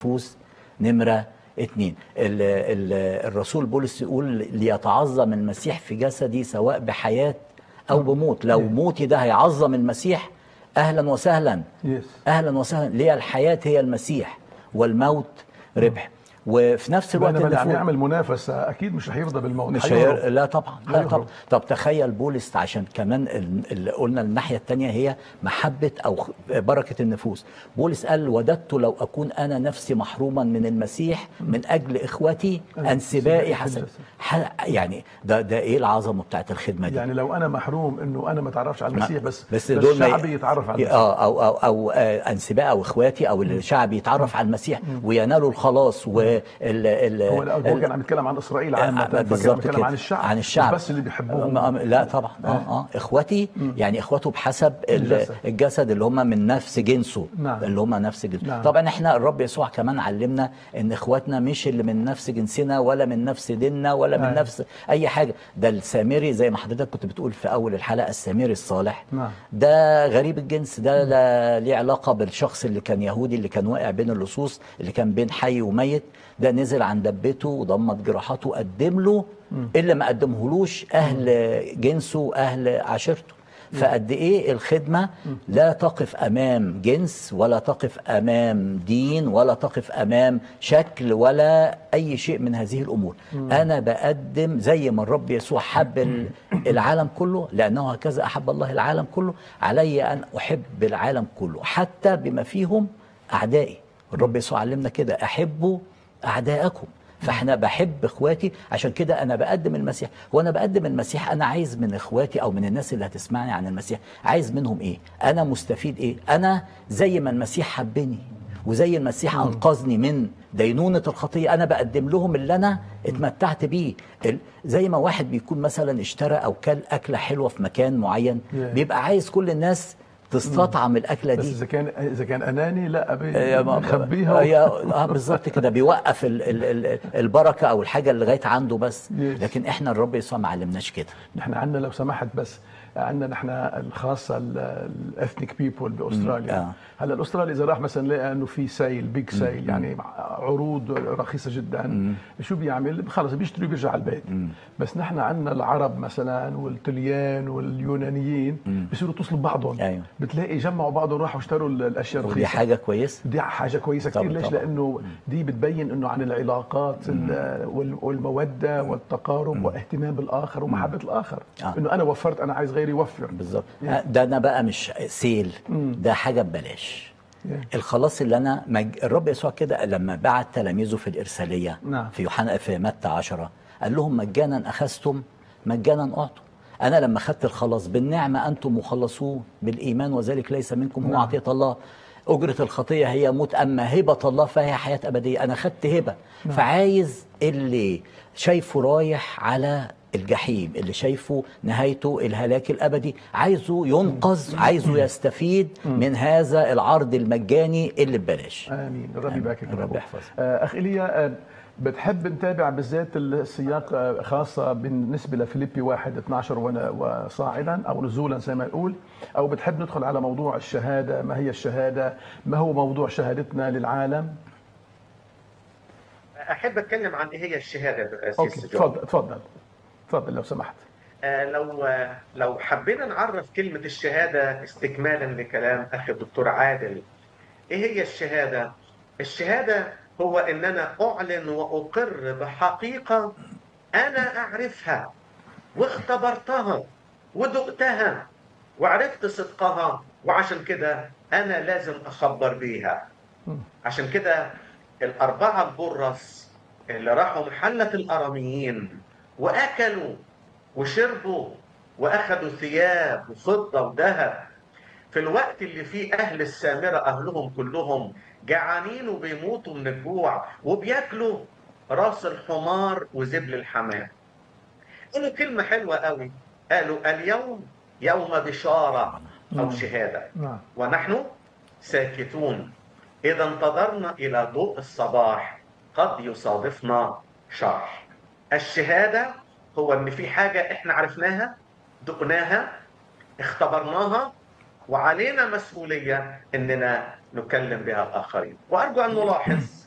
النفوس نمرة اتنين ال ال الرسول بولس يقول ليتعظم المسيح في جسدي سواء بحياة أو بموت لو موتي ده هيعظم المسيح أهلا وسهلا يس أهلا وسهلا ليه الحياة هي المسيح والموت ربح وفي نفس الوقت بينما اللي عم النفوس- يعمل منافسه اكيد مش هيرضى بالموت مش حيهرب. هير... لا طبعا لا هيهرب. طبعا طب تخيل بولس عشان كمان ال- اللي قلنا الناحيه الثانيه هي محبه او خ- بركه النفوس بولس قال وددت لو اكون انا نفسي محروما من المسيح من اجل اخوتي أيوة. انسبائي انسبائي حسن حسن. ح... يعني ده ده ايه العظمه بتاعت الخدمه دي يعني لو انا محروم انه انا ما اتعرفش على المسيح بس بس دول ما ي- شعبي يتعرف على المسيح اه او او او آه، انسباء او اخواتي او الشعب يتعرف على المسيح وينالوا الخلاص وال ال هو هو ال- كان عم يتكلم عن اسرائيل عامه آه، فكان بالظبط بيتكلم كده عن الشعب عن الشعب مش بس اللي بيحبوهم آه، آه، لا طبعا اه اه اخوتي يعني اخواته بحسب ال- الجسد. الجسد اللي هم من نفس جنسه نعم. اللي هم نفس جنسه نعم. طبعا احنا الرب يسوع كمان علمنا ان اخواتنا مش اللي من نفس جنسنا ولا من نفس ديننا ولا من نعم. نفس اي حاجه ده السامري زي ما حضرتك كنت بتقول في اول الحلقه السامري الصالح نعم. ده غريب الجنس ده لا ليه علاقه بالشخص اللي كان يهودي اللي كان واقع بين اللصوص اللي كان بين حي وميت ده نزل عن دبته وضمت جراحاته وقدم له اللي ما قدمهولوش اهل جنسه اهل عشيرته فقد ايه الخدمه لا تقف امام جنس ولا تقف امام دين ولا تقف امام شكل ولا اي شيء من هذه الامور انا بقدم زي ما الرب يسوع حب ال- العالم كله لانه هكذا احب الله العالم كله علي ان احب العالم كله حتى بما فيهم اعدائي الرب يسوع علمنا كده احبوا اعدائكم فاحنا بحب اخواتي عشان كده انا بقدم المسيح وانا بقدم المسيح انا عايز من اخواتي او من الناس اللي هتسمعني عن المسيح عايز منهم ايه انا مستفيد ايه انا زي ما المسيح حبني وزي المسيح انقذني من دينونة الخطية أنا بقدم لهم اللي أنا اتمتعت بيه ال- زي ما واحد بيكون مثلا اشترى أو كل أكلة حلوة في مكان معين Yeah. بيبقى عايز كل الناس تستطعم الأكلة بس دي اذا كان اذا كان اناني لا ابي يا ما- يخبيها هي اه بالظبط كده بيوقف ال ال ال البركه او الحاجه اللي لغايه عنده بس Yes. لكن احنا الرب يسوع ما علمناش كده نحن عندنا لو سمحت بس عندنا نحن الخاصه الاثنيك بيبول باستراليا آه. هلا الاسترالي اذا راح مثلا لقى انه في سيل بيج سيل يعني عروض رخيصه جدا شو بيعمل خلص بيشتري وبيرجع على البيت بس نحن عندنا العرب مثلا والطليان واليونانيين بيصيروا يتصلوا ببعضهم أيوة. بتلاقي جمعوا بعضهم راحوا اشتروا الاشياء ودي الرخيصه حاجه كويسه دي حاجه كويسه كثير طبعاً، ليش طبعاً. لانه دي بتبين انه عن العلاقات ال- وال- والموده والتقارب واهتمام بالاخر ومحبه الاخر آه. انه انا وفرت انا عايز غيري يوفر بالظبط ده انا بقى مش سيل ده حاجه ببلاش Yeah. الخلاص اللي انا مج... الرب يسوع كده لما بعت تلاميذه في الارساليه نعم. في يوحنا في متى 10 قال لهم مجانا اخذتم مجانا اعطوا انا لما اخذت الخلاص بالنعمه انتم مخلصون بالايمان وذلك ليس منكم هو نعم. عطيه الله اجره الخطيه هي موت اما هبه الله فهي حياه ابديه انا خدت هبه فعايز اللي شايفه رايح على الجحيم اللي شايفه نهايته الهلاك الابدي عايزه ينقذ عايزه يستفيد من هذا العرض المجاني اللي ببلاش امين الرب يباركك الرب الرب يحفظك. آه، اخ ايليا آه، بتحب نتابع بالذات السياق آه، خاصه بالنسبه لفيليبي 1 12 ون- وصاعدا او نزولا زي ما نقول او بتحب ندخل على موضوع الشهاده ما هي الشهاده ما هو موضوع شهادتنا للعالم احب اتكلم عن ايه هي الشهاده اوكي سيس جون تفضل تفضل تفضل لو سمحت آه، لو آه، لو حبينا نعرف كلمه الشهاده استكمالا لكلام اخي الدكتور عادل ايه هي الشهاده الشهاده هو ان انا اعلن واقر بحقيقه انا اعرفها واختبرتها ودقتها وعرفت صدقها وعشان كده انا لازم اخبر بيها عشان كده الأربعة البرص اللي راحوا محلة الأراميين وأكلوا وشربوا وأخذوا ثياب وفضة وذهب في الوقت اللي فيه أهل السامرة أهلهم كلهم جعانين وبيموتوا من الجوع وبياكلوا راس الحمار وزبل الحمام قالوا كلمة حلوة قوي قالوا اليوم يوم بشارة أو شهادة نعم ونحن ساكتون إذا انتظرنا إلى ضوء الصباح قد يصادفنا شر الشهادة هو إن في حاجة إحنا عرفناها دقناها اختبرناها وعلينا مسؤولية إننا نكلم بها الآخرين وأرجو أن نلاحظ